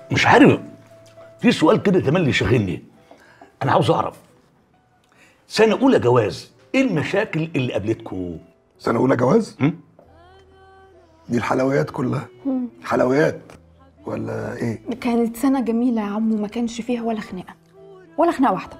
مش عارف في سؤال كده كمان اللي شاغلني انا عاوز اعرف سنه اولى جواز ايه المشاكل اللي قابلتكم سنه اولى جواز دي الحلويات كلها حلويات ولا ايه كانت سنة جميلة يا عمو ما كانش فيها ولا خناقة ولا خناقة واحدة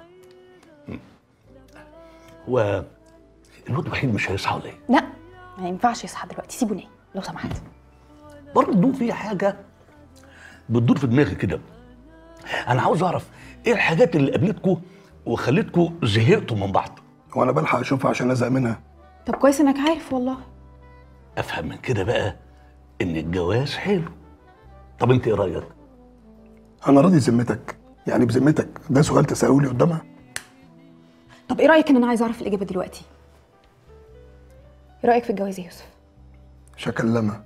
هو الواد وحيد مش هيصحى ولا ايه لا ما ينفعش يصحى دلوقتي سيبه نايم لو سمحت برضه في حاجه بتدور في دماغي كده انا عاوز اعرف ايه الحاجات اللي قابلتكم وخلتكم زهقتوا من بعض وانا بلحق اشوفها عشان ازهق منها طب كويس انك عارف والله افهم من كده بقى ان الجواز حلو طب انت ايه رايك انا راضي ذمتك يعني بذمتك ده سؤال تساله لي قدامها طب ايه رأيك ان انا عايزة اعرف الإجابة دلوقتي ايه رأيك في الجواز يا يوسف شكلمه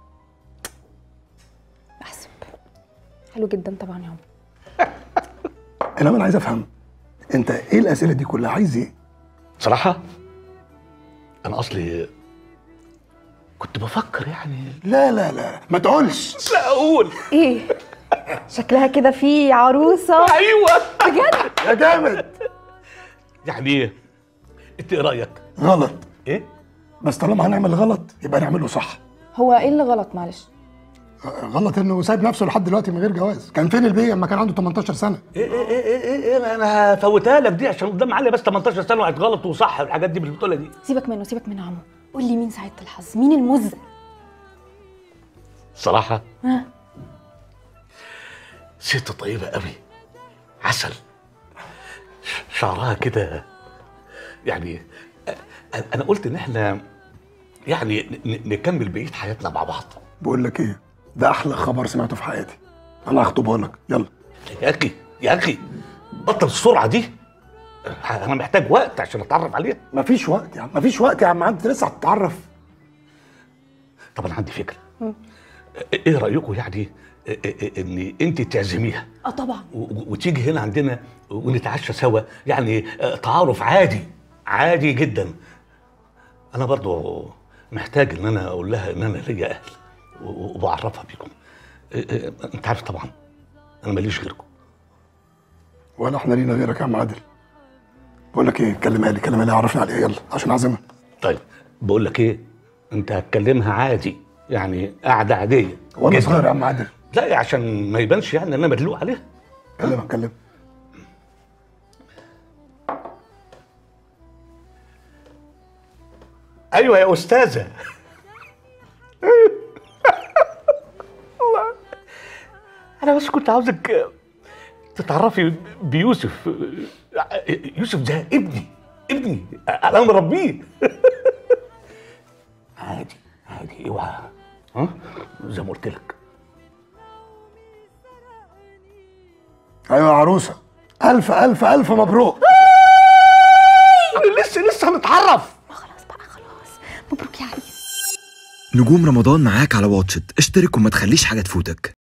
بحسب حلو جدا طبعا يا عمو انما انا عايز افهم انت ايه الاسئله دي كلها عايز ايه صراحه انا اصلي كنت بفكر يعني لا لا لا ما تقولش لا اقول ايه شكلها كده في عروسة ايوه بجد يا جامد يعني ايه انت ايه رايك غلط ايه بس طالما هنعمل غلط يبقى نعمله صح هو ايه اللي غلط معلش غلط انه سايب نفسه لحد دلوقتي من غير جواز كان فين البيه لما كان عنده 18 سنه ايه ايه ايه ايه, إيه, إيه انا هفوتها لك دي عشان قدام علي بس 18 سنه وقعت غلط وصح الحاجات دي مش بتقولها دي سيبك منه سيبك منه يا عمو قول لي مين سعادة الحظ مين المز صراحه ها ست طيبه قوي عسل ش- شعرها كده يعني أ- انا قلت ان احنا يعني ن- ن- نكمل بقيه حياتنا مع بعض بقول لك ايه ده احلى خبر سمعته في حياتي انا هخطبها لك يلا يا اخي يا اخي بطل السرعه دي انا محتاج وقت عشان اتعرف عليها مفيش وقت يا عم مفيش وقت يا عم انت لسه هتتعرف طب انا عندي فكره ايه رايكم يعني إيه- إيه- ان انت تعزميها اه طبعا و- و- وتيجي هنا عندنا ونتعشى سوا يعني آه، تعارف عادي عادي جدا انا برضو محتاج ان انا اقول لها ان انا ليا اهل و- وبعرفها بيكم إيه- إيه، انت عارف طبعا انا ماليش غيركم ولا احنا لينا غيرك يا عم عادل بقول لك ايه كلمها لي كلمها لي عرفني عليها يلا عشان اعزمها طيب بقول لك ايه انت هتكلمها عادي يعني قاعده عاديه وانا جدا. صغير يا عم عادل لا عشان ما يبانش يعني ان انا مدلوق عليها كلمها كلمها ايوه يا استاذه الله انا بس كنت عاوزك تتعرفي بيوسف يوسف ده ابني ابني انا مربيه عادي عادي اوعى ها زي ما قلت لك ايوه يا عروسه الف الف الف مبروك لسه لسه هنتعرف ما خلاص بقى خلاص مبروك يا عريس نجوم رمضان معاك على واتشت اشترك وما تخليش حاجة تفوتك